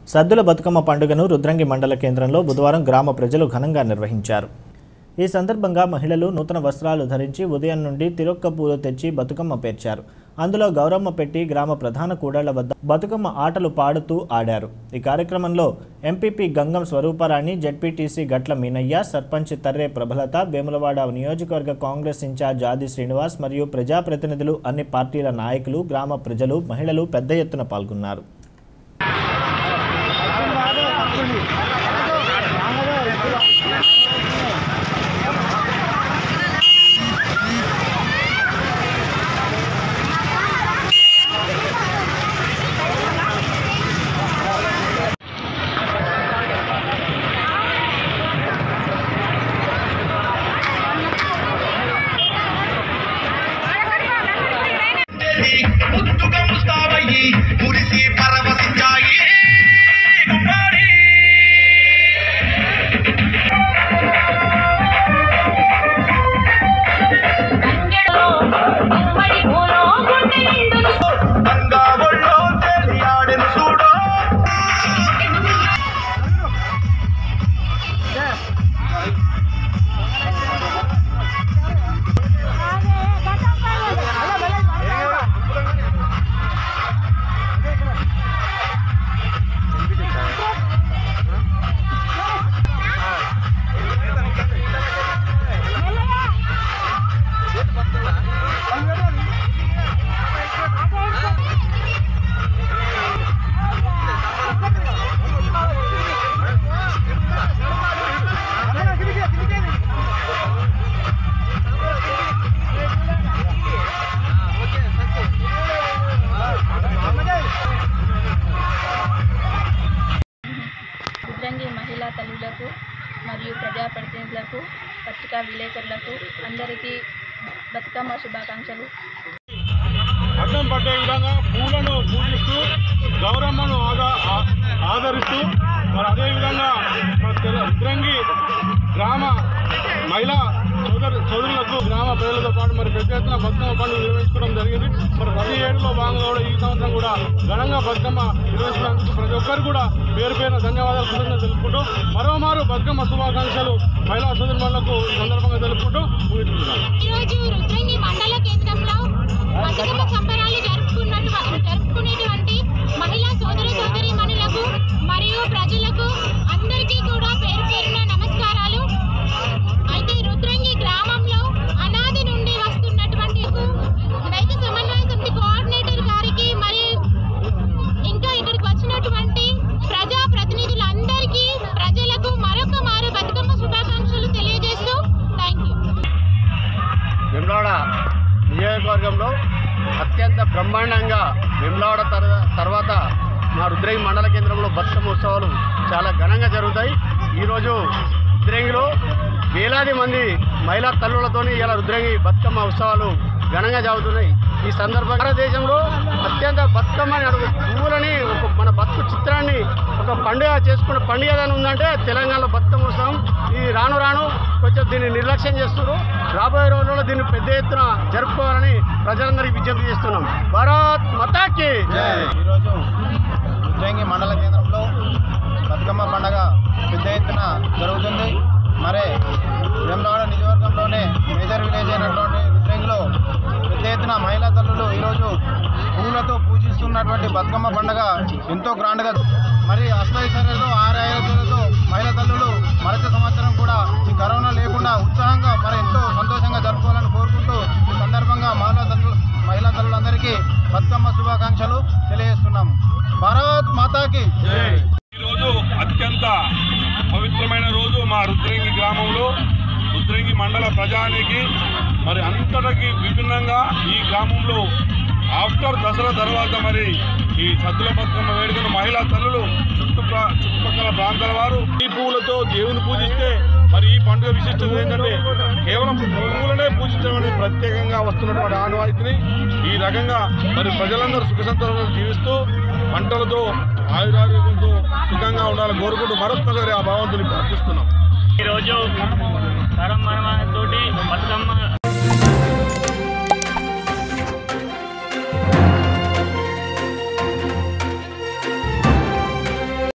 సద్దుల బతుకమ్మ పండుగను రుద్రంగి మండల కేంద్రంలో బుధవారం గ్రామ ప్రజలు ఘనంగా నిర్వహించారు ఈ సందర్భంగా మహిళలు నూతన వస్త్రాలు ధరించి ఉదయం నుండి తిరొక్క పూలు తెచ్చి బతుకమ్మ పేర్చారు అందులో గౌరమ్మ పెట్టి గ్రామ ప్రధాన కూడళ్ల వద్ద బతుకమ్మ ఆటలు పాడుతూ ఆడారు ఈ కార్యక్రమంలో ఎంపీపీ గంగం స్వరూపరాణి జడ్పీటీసీ గట్ల మీనయ్య సర్పంచ్ తర్రే ప్రభలత వేములవాడ నియోజకవర్గ కాంగ్రెస్ ఇన్ఛార్జ్ ఆది శ్రీనివాస్ మరియు ప్రజాప్రతినిధులు అన్ని పార్టీల నాయకులు గ్రామ ప్రజలు మహిళలు పెద్ద ఎత్తున పాల్గొన్నారు ముద్దుగా ముస్తాబయ్యి మురిసి పరవశించాయి గుమ్మాడి తంగెడో గుమ్మడి పూలో గుండె నిండును గంగా ఒళ్ళో తేలియాడెను చూడో రుద్రంగి మహిళా తల్లులకు మరియు ప్రజాప్రతినిధులకు పత్రికా విలేకరులకు అందరికీ బతుకమ్మ శుభాకాంక్షలు అడ్డం పట్టే విధంగా పూలను పూజిస్తూ గౌరమ్మను ఆదా ఆ- ఆదరిస్తూ మరి అదేవిధంగా మన తెల- రుద్రంగి గ్రామ మహిళా సోదరు సోదరులకు గ్రామ ప్రజలతో పాటు మరి పెద్ద ఎత్తున బతుకమ్మ పండుగ నిర్వహించుకోవడం జరిగింది మరి ప్రతి ఏడులో భాగంగా కూడా ఈ సంవత్సరం కూడా ఘనంగా బతుకమ్మ నిర్వహించినందుకు ప్రతి ఒక్కరు కూడా పేరు పేరున ధన్యవాదాలు కృతజ్ఞతలు తెలుపుకుంటూ మరోమారు బతుకమ్మ శుభాకాంక్షలు మహిళా సోదరులకు ఈ సందర్భంగా తెలుపుకుంటూ ముగిస్తున్నాను ఈరోజు రుద్రంగి మండల కేంద్రంలో బతుకమ్మ సంబరాలు జరుపుకున్నట్టు జరుపుకునేటువంటి మహిళా సోదర సోదరి మనులకు మరియు ప్రజలకు అందరికీ కూడా పేరు పేరున నమస్కారాలు అయితే రుద్రంగి గ్రామంలో అనాది నుండి వస్తున్నటువంటి రైతు సమన్వయ సమితి కోఆర్డినేటర్ గారికి మరియు ఇంకా ఇక్కడికి వచ్చినటువంటి ప్రజా ప్రతినిధులందరికీ ప్రజలకు మరొక మారు బతుకమ్మ శుభాకాంక్షలు తెలియజేస్తూ థ్యాంక్ యూ వెమ్లవాడ నియోజకవర్గంలో అత్యంత బ్రహ్మాండంగా వెమ్లవాడ తర- తర్వాత మా రుద్రంగి మండల కేంద్రంలో బతుకమ్మ ఉత్సవాలు చాలా ఘనంగా జరుగుతాయి ఈరోజు రుద్రంగిలో వేలాది మంది మహిళా తల్లులతోని ఇలా రుద్రంగి బతుకమ్మ ఉత్సవాలు ఘనంగా జరుగుతున్నాయి ఈ సందర్భంగా భారతదేశంలో అత్యంత బతుకమ్మ అని అడుగు పువ్వులని ఒక మన బతుకు చిత్రాన్ని ఒక పండుగ చేసుకునే పండుగ ఏదైనా ఉందంటే తెలంగాణలో బతుకమ్మ ఉత్సవం ఈ రాను రాను కొంచెం దీన్ని నిర్లక్ష్యం చేస్తున్నారు రాబోయే రోజుల్లో దీన్ని పెద్ద ఎత్తున జరుపుకోవాలని ప్రజలందరికీ విజ్ఞప్తి చేస్తున్నాం భారత్ మతాకి ఈరోజు రుద్రంగి మండల కేంద్రంలో బతుకమ్మ పండగ పెద్ద ఎత్తున జరుగుతుంది మరి వేమరాడ నియోజకవర్గంలోనే మేజర్ విలేజ్ అయినటువంటి రుద్రంగిలో పెద్ద ఎత్తున మహిళా తల్లులు ఈరోజు పువ్వులతో పూజిస్తున్నటువంటి బతుకమ్మ పండగ ఎంతో గ్రాండ్గా మరి అష్టైశ్వర్యాలతో ఆరోగ్యాలతో మహిళా తల్లులు మరొక సంవత్సరం కూడా ఈ కరోనా లేకుండా ఉత్సాహంగా మరి ఎంతో సంతోషంగా జరుపుకోవాలని కోరుకుంటూ ఈ సందర్భంగా మహిళా తల్లు మహిళా తల్లులందరికీ బతుకమ్మ శుభాకాంక్షలు తెలియజేస్తున్నాం భారత్ మాతాకి ఈరోజు అత్యంత పవిత్రమైన రోజు మా రుద్రంగి గ్రామంలో రుద్రంగి మండల ప్రజానికి మరి అంతటికి విభిన్నంగా ఈ గ్రామంలో ఆఫ్టర్ దసరా తర్వాత మరి ఈ సద్దుల బతుకమ్మ వేడుకను మహిళా తల్లులు చుట్టూ ప్రా- చుట్టుపక్కల ప్రాంతాల వారు ఈ పువ్వులతో దేవుని పూజిస్తే మరి ఈ పండుగ విశిష్టత ఏంటంటే కేవలం పువ్వులనే పూజించడం అనేది ప్రత్యేకంగా వస్తున్నటువంటి ఆనవాయితీని ఈ రకంగా మరి ప్రజలందరూ సుఖ సంతోషాలు జీవిస్తూ పంటలతో ఆయురారోగ్యంతో సుఖంగా ఉండాలని కోరుకుంటూ మరొక్కసారి ఆ భగవంతుని ప్రార్థిస్తున్నాం ఈరోజు తరం తోటి బతుకమ్మ